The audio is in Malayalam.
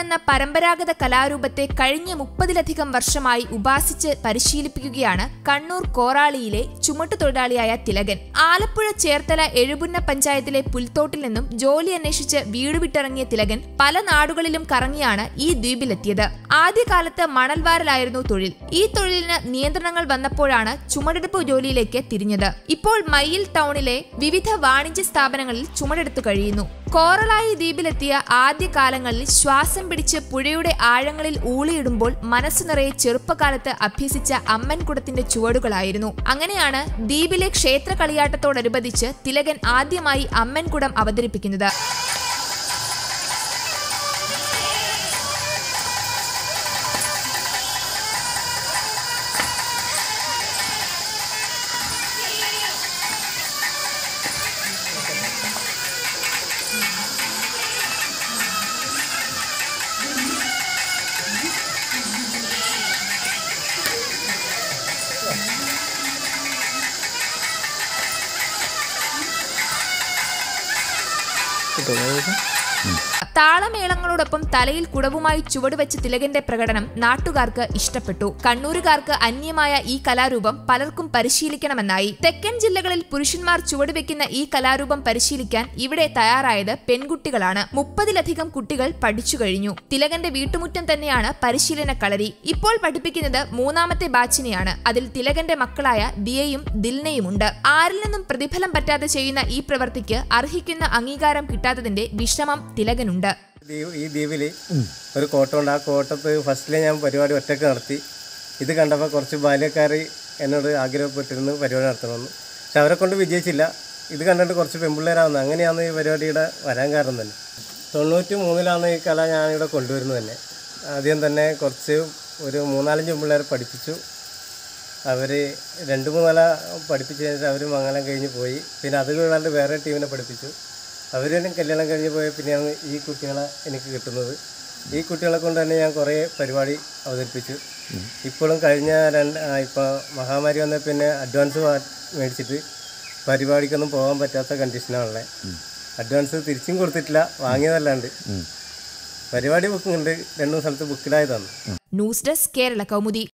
എന്ന പരമ്പരാഗത കലാരൂപത്തെ കഴിഞ്ഞ മുപ്പതിലധികം വർഷമായി ഉപാസിച്ച് പരിശീലിപ്പിക്കുകയാണ് കണ്ണൂർ കോറാളിയിലെ ചുമട്ടുതൊഴിലാളിയായ തിലകൻ ആലപ്പുഴ ചേർത്തല എഴുപുന്ന പഞ്ചായത്തിലെ പുൽത്തോട്ടിൽ നിന്നും ജോലി അന്വേഷിച്ച് വീട് വിട്ടിറങ്ങിയ തിലകൻ പല നാടുകളിലും കറങ്ങിയാണ് ഈ ദ്വീപിലെത്തിയത് ആദ്യകാലത്ത് മണൽവാരലായിരുന്നു തൊഴിൽ ഈ തൊഴിലിന് നിയന്ത്രണങ്ങൾ വന്നപ്പോഴാണ് ചുമടെടുപ്പ് ജോലിയിലേക്ക് തിരിഞ്ഞത് ഇപ്പോൾ മയിൽ ടൗണിലെ വിവിധ വാണിജ്യ സ്ഥാപനങ്ങളിൽ ചുമടെടുത്തു കഴിയുന്നു കോറലായി ദ്വീപിലെത്തിയ ആദ്യകാലങ്ങളിൽ ശ്വാസം പിടിച്ച് പുഴയുടെ ആഴങ്ങളിൽ ഊളിയിടുമ്പോൾ മനസ്സു നിറയെ ചെറുപ്പകാലത്ത് അഭ്യസിച്ച അമ്മൻകുടത്തിന്റെ ചുവടുകളായിരുന്നു അങ്ങനെയാണ് ദ്വീപിലെ ക്ഷേത്ര കളിയാട്ടത്തോടനുബന്ധിച്ച് തിലകൻ ആദ്യമായി അമ്മൻകുടം അവതരിപ്പിക്കുന്നത് താളമേളങ്ങളോടൊപ്പം തലയിൽ കുടവുമായി ചുവടുവെച്ച തിലകന്റെ പ്രകടനം നാട്ടുകാർക്ക് ഇഷ്ടപ്പെട്ടു കണ്ണൂരുകാർക്ക് അന്യമായ ഈ കലാരൂപം പലർക്കും പരിശീലിക്കണമെന്നായി തെക്കൻ ജില്ലകളിൽ പുരുഷന്മാർ ചുവടുവെക്കുന്ന ഈ കലാരൂപം പരിശീലിക്കാൻ ഇവിടെ തയ്യാറായത് പെൺകുട്ടികളാണ് മുപ്പതിലധികം കുട്ടികൾ പഠിച്ചു കഴിഞ്ഞു തിലകന്റെ വീട്ടുമുറ്റം തന്നെയാണ് പരിശീലന കളരി ഇപ്പോൾ പഠിപ്പിക്കുന്നത് മൂന്നാമത്തെ ബാച്ചിനെയാണ് അതിൽ തിലകന്റെ മക്കളായ ദിയയും ദിൽനയുമുണ്ട് ആരിൽ നിന്നും പ്രതിഫലം പറ്റാതെ ചെയ്യുന്ന ഈ പ്രവൃത്തിക്ക് അർഹിക്കുന്ന അംഗീകാരം കിട്ടാത്തതിന്റെ വിഷമം തിലകനുണ്ട് ദ്വീപ് ഈ ദ്വീപിൽ ഒരു കോട്ടമുണ്ട് ആ കോട്ടത്ത് ഫസ്റ്റിലെ ഞാൻ പരിപാടി ഒറ്റയ്ക്ക് നടത്തി ഇത് കണ്ടപ്പോൾ കുറച്ച് ബാല്യക്കാർ എന്നോട് ആഗ്രഹപ്പെട്ടിരുന്നു പരിപാടി നടത്തണമെന്ന് പക്ഷെ അവരെ കൊണ്ട് വിജയിച്ചില്ല ഇത് കണ്ടിട്ട് കുറച്ച് പെൺപിള്ളേരാവുന്നത് അങ്ങനെയാണ് ഈ പരിപാടിയുടെ വരാൻ കാരണം തന്നെ തൊണ്ണൂറ്റി മൂന്നിലാണ് ഈ കല ഞാനിവിടെ കൊണ്ടുവരുന്നത് തന്നെ ആദ്യം തന്നെ കുറച്ച് ഒരു മൂന്നാലഞ്ച് പെൺപിള്ളേരെ പഠിപ്പിച്ചു അവർ രണ്ട് മൂന്നല പഠിപ്പിച്ച് കഴിഞ്ഞിട്ട് അവർ മംഗലം കഴിഞ്ഞ് പോയി പിന്നെ അത് കൂടാണ്ട് വേറെ ടീമിനെ പഠിപ്പിച്ചു അവർ തന്നെ കല്യാണം കഴിഞ്ഞ് പോയ പിന്നെയാണ് ഈ കുട്ടികളെ എനിക്ക് കിട്ടുന്നത് ഈ കുട്ടികളെ കൊണ്ട് തന്നെ ഞാൻ കുറേ പരിപാടി അവതരിപ്പിച്ചു ഇപ്പോഴും കഴിഞ്ഞ രണ്ട് ഇപ്പോൾ മഹാമാരി വന്ന പിന്നെ അഡ്വാൻസ് മേടിച്ചിട്ട് പരിപാടിക്കൊന്നും പോകാൻ പറ്റാത്ത കണ്ടീഷനാണുള്ളത് അഡ്വാൻസ് തിരിച്ചും കൊടുത്തിട്ടില്ല വാങ്ങിയതല്ലാണ്ട് പരിപാടി ബുക്കിംഗ് ഉണ്ട് രണ്ടു സ്ഥലത്ത് ബുക്കിലായതാണ് ന്യൂസ് ഡെസ്ക് കേരള കൗമുദി